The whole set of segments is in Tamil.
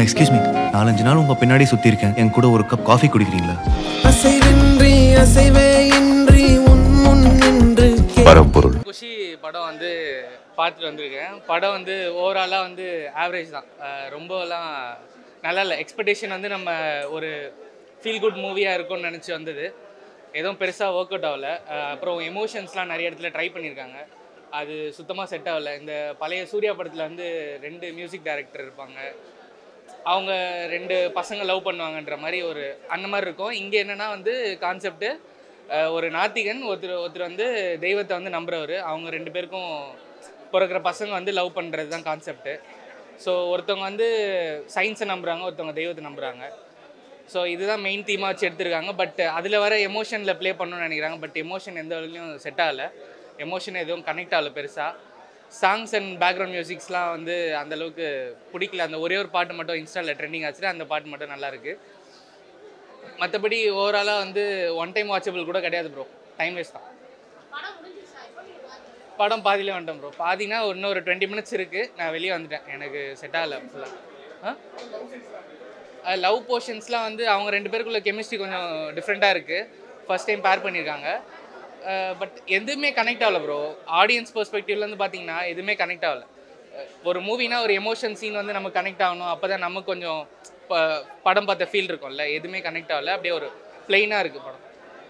எக்ஸ்கியூஸ் மீ நாலஞ்சு நாள் உங்க பின்னாடி சுத்தி இருக்கேன் என் கூட ஒரு கப் காஃபி குடிக்கிறீங்களா அசைவின்றி அசைவே இன்றி உன் முன் நின்று கே- பரம்பொருள் குஷி படம் வந்து பார்த்துட்டு வந்திருக்கேன் படம் வந்து ஓவராலாக வந்து ஆவரேஜ் தான் அஹ் ரொம்பலாம் நல்லா இல்லை எக்ஸ்பெக்டேஷன் வந்து நம்ம ஒரு ஃபீல் குட் மூவியாக இருக்கும்னு நினச்சி வந்தது எதுவும் பெருசாக ஒர்க் அவுட் ஆகல அஹ் அப்புறம் எமோஷன்ஸ்லாம் நிறைய இடத்துல ட்ரை பண்ணியிருக்காங்க அது சுத்தமாக செட் ஆகல இந்த பழைய சூர்யா படத்தில் வந்து ரெண்டு மியூசிக் டைரக்டர் இருப்பாங்க அவங்க ரெண்டு பசங்க லவ் பண்ணுவாங்கன்ற மாதிரி ஒரு அந்த மாதிரி இருக்கும் இங்கே என்னென்னா வந்து கான்செப்ட்டு ஒரு நாத்திகன் ஒருத்தர் ஒருத்தர் வந்து தெய்வத்தை வந்து நம்புறவர் அவங்க ரெண்டு பேருக்கும் பிறக்கிற பசங்க வந்து லவ் பண்ணுறது தான் கான்செப்ட்டு ஸோ ஒருத்தவங்க வந்து சயின்ஸை நம்புகிறாங்க ஒருத்தவங்க தெய்வத்தை நம்புகிறாங்க ஸோ இதுதான் மெயின் தீமாக வச்சு எடுத்திருக்காங்க பட் அதில் வர எமோஷனில் ப்ளே பண்ணணும்னு நினைக்கிறாங்க பட் எமோஷன் எந்த வழியிலையும் செட் ஆகலை எமோஷன் எதுவும் கனெக்ட் ஆகல பெருசாக சாங்ஸ் அண்ட் பேக்ரவுண்ட் மியூசிக்ஸ்லாம் வந்து அந்த அளவுக்கு பிடிக்கல அந்த ஒரே ஒரு பாட்டு மட்டும் இன்ஸ்டாவில் ட்ரெண்டிங் ஆச்சு அந்த பாட்டு மட்டும் நல்லா இருக்கு மற்றபடி ஓவராலாக வந்து ஒன் டைம் வாட்சபிள் கூட கிடையாது ப்ரோ டைம் வேஸ்ட் தான் படம் பாதியிலே வந்துட்டேன் ப்ரோ பாதினா இன்னும் ஒரு டுவெண்ட்டி மினிட்ஸ் இருக்குது நான் வெளியே வந்துட்டேன் எனக்கு செட் ஆகலை ஃபுல்லாக ஆ லவ் போர்ஷன்ஸ்லாம் வந்து அவங்க ரெண்டு பேருக்குள்ள கெமிஸ்ட்ரி கொஞ்சம் டிஃப்ரெண்ட்டாக இருக்குது ஃபர்ஸ்ட் டைம் பேர் பண்ணியிருக்காங்க பட் எதுவுமே கனெக்ட் ஆகல ப்ரோ ஆடியன்ஸ் பெர்ஸ்பெக்டிவ்லேருந்து பார்த்தீங்கன்னா எதுவுமே கனெக்ட் ஆகல அஹ் ஒரு மூவினா ஒரு எமோஷன் சீன் வந்து நம்ம கனெக்ட் ஆகணும் அப்போ தான் நமக்கு கொஞ்சம் ப- படம் பார்த்த ஃபீல் இருக்கும்ல எதுவுமே கனெக்ட் ஆகல அப்படியே ஒரு பிளெயினாக இருக்குது படம்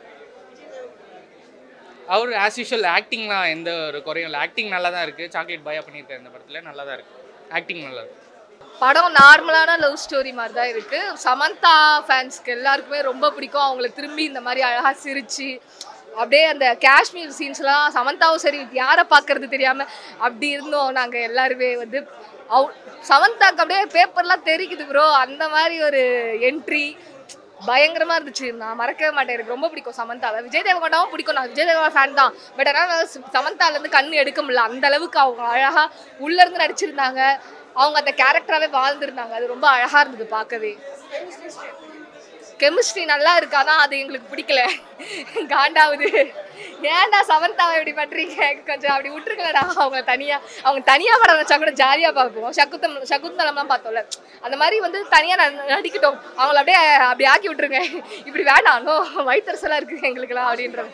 அவர் ஆஸ் யூஷுவல் ஆக்டிங்லாம் எந்த ஒரு குறையும் இல்லை ஆக்டிங் நல்லா தான் இருக்குது சாக்லேட் பாயா பண்ணியிருக்காரு இந்த படத்தில் நல்லா தான் இருக்குது ஆக்டிங் நல்லா இருக்கு படம் நார்மலான லவ் ஸ்டோரி மாதிரி தான் இருக்கு சமந்தா ஃபேன்ஸ்க்கு எல்லாருக்குமே ரொம்ப பிடிக்கும் அவங்கள திரும்பி இந்த மாதிரி அழகா சிரிச்சு அப்படியே அந்த காஷ்மீர் சீன்ஸ்லாம் சமந்தாவும் சரி யாரை பார்க்கறது தெரியாம அப்படி இருந்தோம் நாங்க எல்லாருமே வந்து அவ் சமந்தாக்கு அப்படியே பேப்பர்லாம் தெரிக்குது ப்ரோ அந்த மாதிரி ஒரு என்ட்ரி பயங்கரமா இருந்துச்சு நான் மறக்கவே மாட்டேன் எனக்கு ரொம்ப பிடிக்கும் சமந்தாவை விஜய் தேவகோண்டாவும் பிடிக்கும் நான் விஜய் தேவகோடா ஃபேன் தான் பட் ஆனால் சமந்தால இருந்து கண்ணு எடுக்க முடியல அந்த அளவுக்கு அவங்க அழகா உள்ள இருந்து நடிச்சிருந்தாங்க அவங்க அந்த கேரக்டராகவே வாழ்ந்திருந்தாங்க அது ரொம்ப அழகா இருந்தது பார்க்கவே கெமிஸ்ட்ரி நல்லா இருக்கு ஆனா அது எங்களுக்கு பிடிக்கல காண்டாவுது ஏன்டா சமந்தாவை இப்படி பண்றீங்க கொஞ்சம் அப்படி விட்டுருக்கலடா அவங்க தனியா அவங்க தனியா படம் வச்சா கூட ஜாலியா பார்ப்போம் சகுத்தம் சகுந்தலம்லாம் பார்த்தோம்ல அந்த மாதிரி வந்து தனியா ந- நடிக்கட்டும் அவங்கள அப்படியே அப்படி ஆக்கி விட்டுருங்க இப்படி வேண்டாம் நோ வயிற்றுசலா இருக்கு எங்களுக்குலாம் அப்படின்ற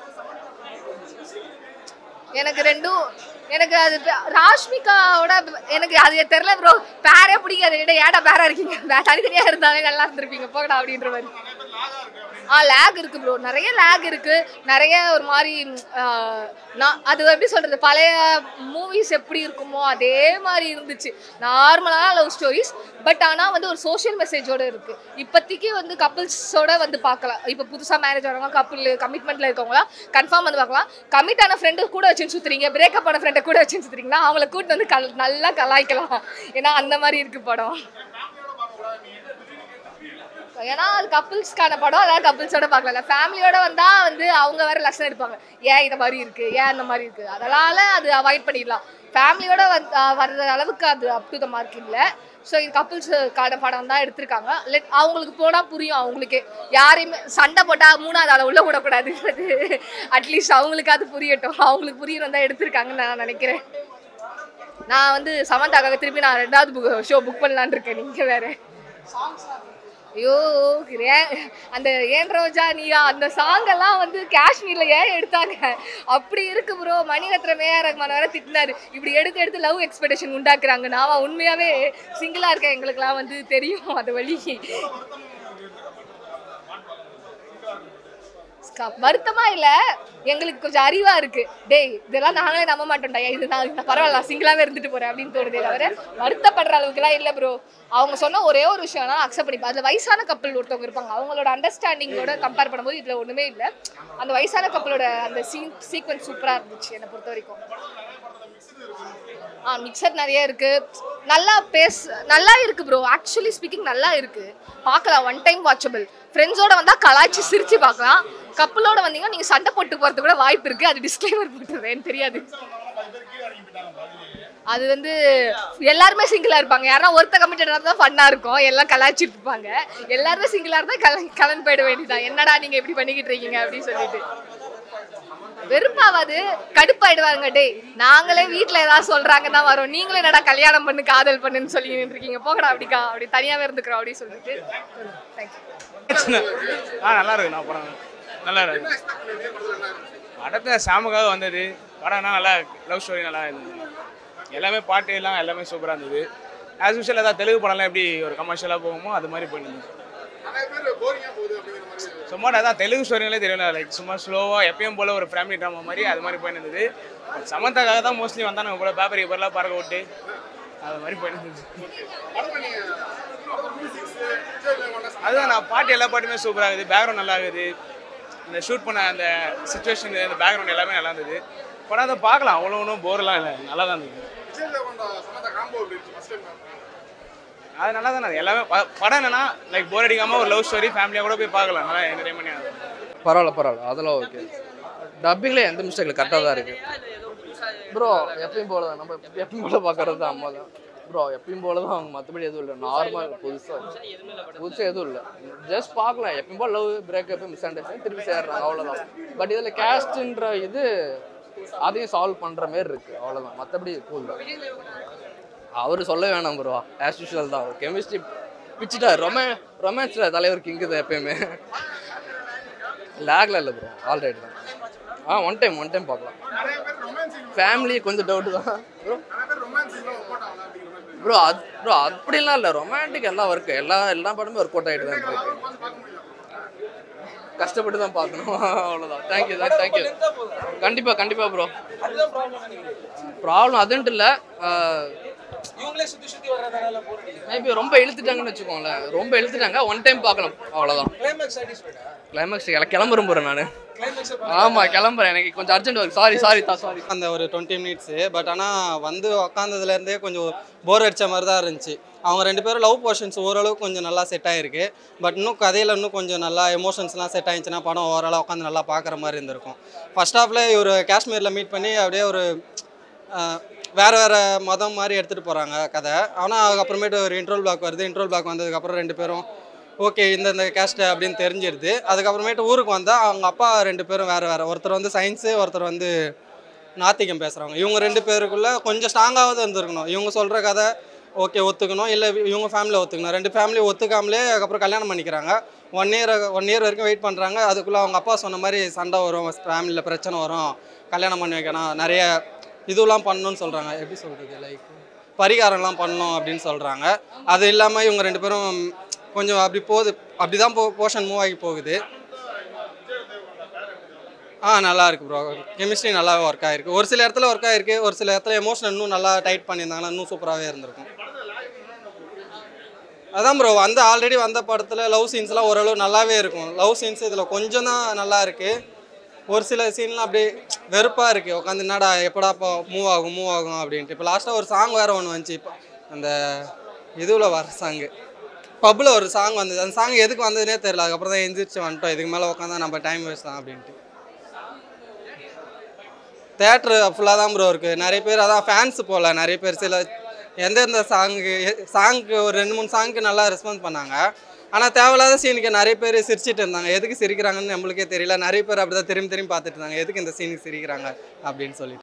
எனக்கு ரெண்டும் எனக்கு அது பே- ராஷ்மிகாவோட எனக்கு அது தெரில ப்ரோ பேரே பிடிக்காது விட ஏடா பேரா இருக்கீங்க வே- தனித்தனியா இருந்தாலே நல்லா இருந்திருப்பீங்க போகடா அப்படின்ற மாதிரி ஆ லேக் இருக்கு ப்ரோ நிறைய லேக் இருக்கு நிறைய ஒரு மாதிரி ம், ஆ, நான் அது எப்படி சொல்றது பழைய மூவிஸ் எப்படி இருக்குமோ அதே மாதிரி இருந்துச்சு நார்மலான லவ் ஸ்டோரிஸ் பட் ஆனால் வந்து ஒரு சோஷியல் மெசேஜோட இருக்கு இப்போதைக்கு வந்து கப்புள்ஸோட வந்து பார்க்கலாம் இப்போ புதுசாக மேரேஜ் ஆனவங்க கப்புள் கமிட்மெண்ட்ல இருக்கவங்களாம் கன்ஃபார்ம் வந்து பார்க்கலாம் கமிட் ஆன ஃப்ரெண்டு கூட வச்சு சுத்துறீங்க பிரேக்கப் ஆன ஃப்ரெண்டை கூட வச்சு சுத்துறீங்கன்னா அவங்கள கூட்டு வந்து கல் நல்லா கலாய்க்கலாம் ஏன்னா அந்த மாதிரி இருக்கு படம் ஏன்னா அது கப்புள்ஸ்க்கான படம் அதாவது கப்புள்ஸோட பார்க்கல ஃபேமிலியோட வந்தா வந்து அவங்க வேற லட்சணம் எடுப்பாங்க ஏன் இந்த மாதிரி இருக்கு ஏன் இந்த மாதிரி இருக்கு அதனால அது அவாய்ட் பண்ணிடலாம் ஃபேமிலியோட வந்து வர்ற அளவுக்கு அது அப் டு த மார்க் இல்லை ஸோ இது கப்புள்ஸுக்கான படம் தான் எடுத்திருக்காங்க லெட் அவங்களுக்கு போனால் புரியும் அவங்களுக்கே யாரையுமே சண்டை போட்டால் மூணாவது ஆளை உள்ள விடக்கூடாது அட்லீஸ்ட் அவங்களுக்கு அது புரியட்டும் அவங்களுக்கு புரியணும் தான் எடுத்திருக்காங்கன்னு நான் நினைக்கிறேன் நான் வந்து சமந்தாக்காக திருப்பி நான் ரெண்டாவது புக் ஷோ புக் பண்ணலான்னு இருக்கேன் நீங்கள் வேற ஐயோ ஏன் அந்த ஏன் ரோஜா நீயா அந்த சாங் எல்லாம் வந்து காஷ்மீர்ல ஏன் எடுத்தாங்க அப்படி இருக்கு ப்ரோ மணிரத்னம் ஏஆர் ரஹ்மான் வேற திட்டினாரு இப்படி எடுத்து எடுத்து லவ் எக்ஸ்பெக்டேஷன் உண்டாக்குறாங்க நான் உண்மையாவே சிங்கிளா இருக்கேன் எங்களுக்குலாம் வந்து தெரியும் அது வழி க- வருத்தமா இல்ல எங்களுக்கு கொஞ்சம் அறிவா இருக்கு டேய் இதெல்லாம் நாங்களே நம்ப மாட்டோம்டா இது நான் நான் பரவாயில்ல சிங்கிளாவே இருந்துட்டு போறேன் அப்படின்னு தோணுதே தவிர வருத்தப்படுற அளவுக்குலாம் இல்ல ப்ரோ அவங்க சொன்ன ஒரே ஒரு விஷயம் நான் அக்செப்ட் பண்ணிப்பேன் அதுல வயசான கப்பல் ஒருத்தவங்க இருப்பாங்க அவங்களோட அண்டர்ஸ்டாண்டிங்கோட கம்பேர் பண்ணும்போது இதுல ஒண்ணுமே இல்ல அந்த வயசான கப்பலோட அந்த சீன் சீக்வன்ஸ் சூப்பரா இருந்துச்சு என்னை பொறுத்த வரைக்கும் ஆ மிக்சர் நிறைய இருக்கு நல்லா பேச நல்லா இருக்கு ப்ரோ ஆக்சுவலி ஸ்பீக்கிங் நல்லா இருக்கு பார்க்கலாம் ஒன் டைம் வாட்சபிள் ஃப்ரெண்ட்ஸோட வந்தா கலாய்ச்சி சிரிச்சு பார்க்கலாம் கப்பலோட வந்தீங்கன்னா நீங்க சண்டை போட்டு போறது கூட வாய்ப்பு இருக்கு அது டிஸ்க்ளைமர் போட்டுறேன் தெரியாது அது வந்து எல்லாருமே சிங்கிளா இருப்பாங்க யாரா ஒருத்த கமிட்டடா இருந்தா ஃபன்னா இருக்கும் எல்லாம் கலாய்ச்சிட்டு இருப்பாங்க எல்லாருமே சிங்கிளா இருந்தா கல கலன் போயிட வேண்டியதான் என்னடா நீங்க இப்படி பண்ணிக்கிட்டு இருக்கீங்க அப்படின்னு சொல்லிட்டு வெறுப்பாவாது கடுப்பாயிடுவாங்க டேய் நாங்களே வீட்ல ஏதாவது சொல்றாங்க தான் வரோம் நீங்களே என்னடா கல்யாணம் பண்ணு காதல் பண்ணுன்னு சொல்லி இருக்கீங்க போகடா அப்படிக்கா அப்படி தனியாவே இருந்துக்கிறோம் அப்படின்னு சொல்லிட்டு தேங்க்யூ ஆ நல்லா இருக்கு நான் படம் நல்லா இருக்கு படத்தில் சாமுக்காக வந்தது படம்னா நல்லா லவ் ஸ்டோரி நல்லா இருந்தது எல்லாமே பாட்டு எல்லாம் எல்லாமே சூப்பராக இருந்தது ஆஸ் யூஷுவல் ஏதாவது தெலுங்கு படம்லாம் எப்படி ஒரு கமர்ஷியலாக போகுமோ அது மாதிரி போயிருந்தது சும்மா அதான் தெலுங்கு ஸ்டோரிங்களே தெரியல லைக் சும்மா ஸ்லோவாக எப்பயும் போல ஒரு ஃபேமிலி ட்ராமா மாதிரி அது மாதிரி போயிருந்தது சமந்தாக்காக தான் மோஸ்ட்லி வந்தானுங்க போல பேப்பர் பேப்பர்லாம் பறக்க விட்டு அது மாதிரி போயிருந்தது அதுதான் நான் பாட்டு எல்லா பாட்டுமே சூப்பராக இருக்குது பேக்ரவுண்ட் நல்லா இருக்குது இந்த ஷூட் பண்ண அந்த சுச்சுவேஷன் அந்த பேக்ரவுண்ட் எல்லாமே நல்லா இருந்தது படம் அதை பார்க்கலாம் அவ்வளோ ஒன்றும் போர்லாம் இல்லை நல்லா தான் இருந்தது அது நல்லா தான் இருந்தது எல்லாமே ப- படம் என்னன்னா லைக் போர் அடிக்காமல் ஒரு லவ் ஸ்டோரி ஃபேமிலியாக கூட போய் பார்க்கலாம் நல்லா என்டர்டைன்மெண்ட் ஆகும் பரவாயில்ல பரவாயில்ல அதெல்லாம் ஓகே டப்பிங்கில் எந்த மிஸ்டேக் இல்லை கரெக்டாக தான் இருக்குது ப்ரோ எப்பயும் போல தான் நம்ம எப்பயும் போல பார்க்கறது தான் அம்மா தான் ப்ரோ எப்பயும் போல தான் அவங்க மற்றபடி எதுவும் இல்லை நார்மல் புதுசாக புதுசாக எதுவும் இல்லை ஜஸ்ட் பார்க்கலாம் எப்பயும் போல லவ் பிரேக்கப் மிஸ் அண்டர்ஸ்டாண்ட் திருப்பி சேர்றாங்க அவ்வளோதான் பட் இதில் கேஸ்ட்ன்ற இது அதையும் சால்வ் பண்ணுற மாரி இருக்குது அவ்வளோதான் மற்றபடி கூல் அவர் சொல்ல வேணாம் ப்ரோ ஆஸ் யூஷுவல் தான் கெமிஸ்ட்ரி பிச்சுட்டார் ரொமே ரொமான்ஸில் தலைவர் கிங்கு தான் எப்பயுமே லேக்ல இல்லை ப்ரோ ஆல்ரைட் தான் ஆ ஒன் டைம் ஒன் டைம் பார்க்கலாம் ஃபேமிலி கொஞ்சம் டவுட் தான் ப்ரோ ப்ரோ அது ப்ரோ அப்படிலாம் இல்லை ரொமான்டிக் எல்லாம் ஒர்க் எல்லா எல்லா படமும் ஒர்க் அவுட் ஆகிட்டு தான் இருக்கு கஷ்டப்பட்டு தான் பார்க்கணும் அவ்வளோதான் தேங்க்யூ தான் தேங்க்யூ கண்டிப்பாக கண்டிப்பாக ப்ரோ ப்ராப்ளம் அதுன்ட்டு இல்லை மேபி ரொம்ப இழுத்துட்டாங்கன்னு வச்சுக்கோங்களேன் ரொம்ப இழுத்துட்டாங்க ஒன் டைம் பார்க்கலாம் அவ்வளோதான் கிளைமேக்ஸ் கிளம்புறேன் போகிறேன் நான் ஆமாம் கிளம்புறேன் எனக்கு கொஞ்சம் அர்ஜென்ட் ஒர்க் சாரி சாரி தான் சாரி அந்த ஒரு டுவெண்ட்டி மினிட்ஸு பட் ஆனால் வந்து உக்காந்ததுலேருந்தே கொஞ்சம் போர் அடித்த மாதிரி தான் இருந்துச்சு அவங்க ரெண்டு பேரும் லவ் போர்ஷன்ஸ் ஓரளவுக்கு கொஞ்சம் நல்லா செட் ஆகிருக்கு பட் இன்னும் கதையில் இன்னும் கொஞ்சம் நல்லா எமோஷன்ஸ்லாம் செட் ஆயிடுச்சுன்னா படம் ஓரளவு உட்காந்து நல்லா பார்க்குற மாதிரி இருந்திருக்கும் ஃபர்ஸ்ட் ஹாஃபில் இவர் காஷ்மீரில் மீட் பண்ணி அப்படியே ஒரு ஆஹ், வேற வேற மதம் மாதிரி எடுத்துகிட்டு போகிறாங்க கதை ஆனால் அதுக்கப்புறமேட்டு ஒரு இன்ட்ரோல் பிளாக் வருது இன்ட்ரோல் பிளாக் வந்ததுக்கப்புறம் ரெண்டு பேரும் ஓகே இந்த இந்த கேஸ்ட் அப்படின்னு தெரிஞ்சிருது அதுக்கப்புறமேட்டு ஊருக்கு வந்தால் அவங்க அப்பா ரெண்டு பேரும் வேறு வேறு ஒருத்தர் வந்து சயின்ஸு ஒருத்தர் வந்து நாத்திகம் பேசுகிறவங்க இவங்க ரெண்டு பேருக்குள்ள கொஞ்சம் ஸ்ட்ராங்காவது இருந்திருக்கணும் இவங்க சொல்கிற கதை ஓகே ஒத்துக்கணும் இல்லை இவங்க ஃபேமிலியை ஒத்துக்கணும் ரெண்டு ஃபேமிலி ஒத்துக்காமலே அதுக்கப்புறம் கல்யாணம் பண்ணிக்கிறாங்க ஒன் இயர் ஒன் இயர் வரைக்கும் வெயிட் பண்ணுறாங்க அதுக்குள்ளே அவங்க அப்பா சொன்ன மாதிரி சண்டை வரும் ஃபேமிலியில் பிரச்சனை வரும் கல்யாணம் பண்ணி வைக்கணும் நிறைய இதுவெல்லாம் பண்ணணும்னு சொல்கிறாங்க எப்படி சொல்கிறது லைக் பரிகாரம்லாம் பண்ணணும் அப்படின்னு சொல்கிறாங்க அது இல்லாமல் இவங்க ரெண்டு பேரும் கொஞ்சம் அப்படி போகுது அப்படி தான் போ போர்ஷன் மூவ் ஆகி போகுது ஆ நல்லா இருக்கு ப்ரோ கெமிஸ்ட்ரி நல்லா ஒர்க் ஆயிருக்கு ஒரு சில இடத்துல ஒர்க் ஆயிருக்கு ஒரு சில இடத்துல எமோஷன் இன்னும் நல்லா டைட் பண்ணியிருந்தாங்கன்னா இன்னும் சூப்பராகவே இருந்திருக்கும் அதான் ப்ரோ வந்த ஆல்ரெடி வந்த படத்தில் லவ் சீன்ஸ்லாம் ஓரளவு நல்லாவே இருக்கும் லவ் சீன்ஸ் இதில் கொஞ்சம் தான் நல்லா இருக்கு ஒரு சில சீன்லாம் அப்படியே வெறுப்பாக இருக்குது உட்காந்து என்னடா எப்படா இப்போ மூவ் ஆகும் மூவ் ஆகும் அப்படின்ட்டு இப்போ லாஸ்ட்டாக ஒரு சாங் வேறு ஒன்று வந்துச்சு இப்போ அந்த இதுவில் வர சாங்கு பப்பில் ஒரு சாங் வந்தது அந்த சாங் எதுக்கு வந்ததுனே தெரியல அதுக்கப்புறம் தான் எந்திரிச்சு வந்துட்டோம் இதுக்கு மேலே உட்காந்தா நம்ம டைம் வேஸ்ட் தான் அப்படின்ட்டு தேட்ரு ஃபுல்லாக தான் ப்ரோ இருக்குது நிறைய பேர் அதான் ஃபேன்ஸ் போகல நிறைய பேர் சில எந்தெந்த சாங்கு சாங்க்கு ஒரு ரெண்டு மூணு சாங்க்கு நல்லா ரெஸ்பான்ஸ் பண்ணாங்க ஆனால் தேவையில்லாத சீனுக்கு நிறைய பேர் சிரிச்சிட்டு இருந்தாங்க எதுக்கு சிரிக்கிறாங்கன்னு நம்மளுக்கே தெரியல நிறைய பேர் அப்படி தான் திரும்பி திரும்பி பார்த்துட்டு இருந்தாங்க எதுக்கு இந்த சீனுக்கு சிரிக்கிறாங்க அப்படின்னு சொல்லிட்டு